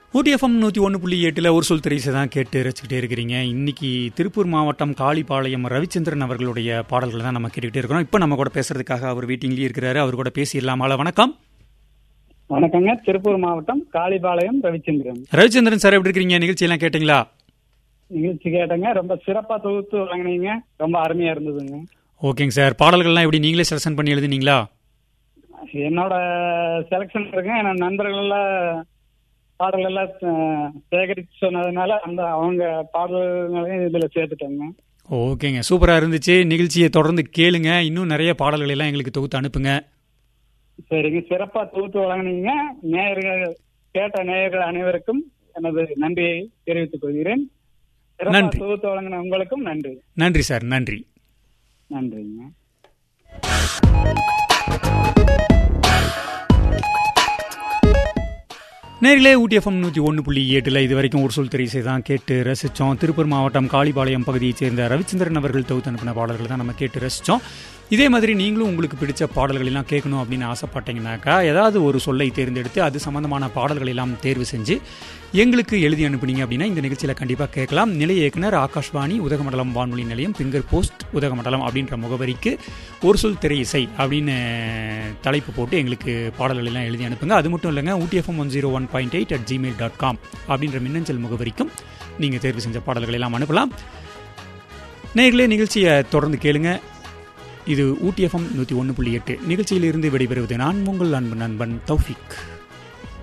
ஊட்டி FM நூற்றி ஒன்று புள்ளி எட்டில் ஒரு சொல் திரைசை தான் கேட்டு ரசிச்சுக்கிட்டே இருக்கிறீங்க இன்னைக்கு திருப்பூர் மாவட்டம் காளிப்பாளையம் ரவிச்சந்திரன் அவர்களுடைய பாடல்கள் தான் நம்ம கேட்டுக்கிட்டே இருக்கிறோம் இப்போ நம்ம கூட பேசுறதுக்காக அவர் வீட்டிலேயே இருக்கிறாரு அவர் கூட பேசிடலாம் ஹலோ வணக்கம் வணக்கங்க திருப்பூர் மாவட்டம் காளிபாளையம் ரவிச்சந்திரன் ரவிச்சந்திரன் சார் எப்படி இருக்கிறீங்க நிகழ்ச்சியெல்லாம் கேட்டிங்களா நிகழ்ச்சி கேட்டங்க ரொம்ப சிறப்பா தொகுத்து வழங்கினீங்க ரொம்ப அருமையா இருந்ததுங்க ஓகேங்க சார் பாடல்கள்லாம் எப்படி நீங்களே செலக்ஷன் பண்ணி எழுதுனீங்களா என்னோட செலக்ஷன் இருக்குங்க என் நண்பர்கள் எல்லாம் பாடல் எல்லாம் அஹ், சேகரிச்சு சொன்னதுனால அந்த அவங்க பாடல்களையும் இதுல சேர்த்துட்டேங்க ஓகேங்க சூப்பராக இருந்துச்சு நிகழ்ச்சியை தொடர்ந்து கேளுங்க இன்னும் நிறைய பாடல்கள் எல்லாம் எங்களுக்கு தொகுத்து அனுப்புங்க சரிங்க சிறப்பா தொகுத்து வழங்கினீங்க நேயர்கள் கேட்ட நேயர்கள் அனைவருக்கும் எனது நன்றியை தெரிவித்துக் கொள்கிறேன் சிறப்பா நன்றி. தொகுத்து வழங்கின உங்களுக்கும் நன்றி நன்றி சார் நன்றி நன்றிங்க நேரிலே ஊட்டி எஃப்எம் நூற்றி ஒன்று புள்ளி ஏட்டில் இது வரைக்கும் ஒரு சொல் தெரிசை தான் கேட்டு ரசித்தோம் திருப்பூர் மாவட்டம் காளிபாளையம் பகுதியைச் சேர்ந்த ரவிச்சந்திரன் அவர்கள் தொகுத்து அனுப்பின பாடல்கள் தான் நம்ம கேட்டு ரசித்தோம் இதே மாதிரி நீங்களும் உங்களுக்கு பிடிச்ச பாடல்கள் எல்லாம் கேட்கணும் அப்படின்னு ஆசைப்பட்டீங்கன்னாக்கா ஏதாவது ஒரு சொல்லை தேர்ந்தெடுத்து அது சம்பந்தமான பாடல்கள் எல்லாம் தேர்வு செஞ்சு எங்களுக்கு எழுதி அனுப்புனீங்க அப்படின்னா இந்த நிகழ்ச்சியில் கண்டிப்பாக கேட்கலாம் நிலைய இயக்குனர் ஆகாஷ்வாணி உதகமண்டலம் வானொலி நிலையம் பிங்கர் போஸ்ட் உதகமண்டலம் அப்படின்ற முகவரிக்கு ஒரு சொல் திரை இசை அப்படின்னு தலைப்பு போட்டு எங்களுக்கு பாடல்கள் எல்லாம் எழுதி அனுப்புங்க அது மட்டும் இல்லைங்க Ooty FM one zero one point eight at Gmail dot com அப்படின்ற மின்னஞ்சல் முகவரிக்கும் நீங்கள் தேர்வு செஞ்ச பாடல்கள் எல்லாம் அனுப்பலாம் நேர்களே நிகழ்ச்சியை தொடர்ந்து கேளுங்க இது ஊட்டி எஃப்எம் நூற்றி ஒன்று புள்ளி எட்டு நிகழ்ச்சியிலிருந்து விடைபெறுவது நான் உங்கள் அன்பு நண்பன் தௌஃபிக்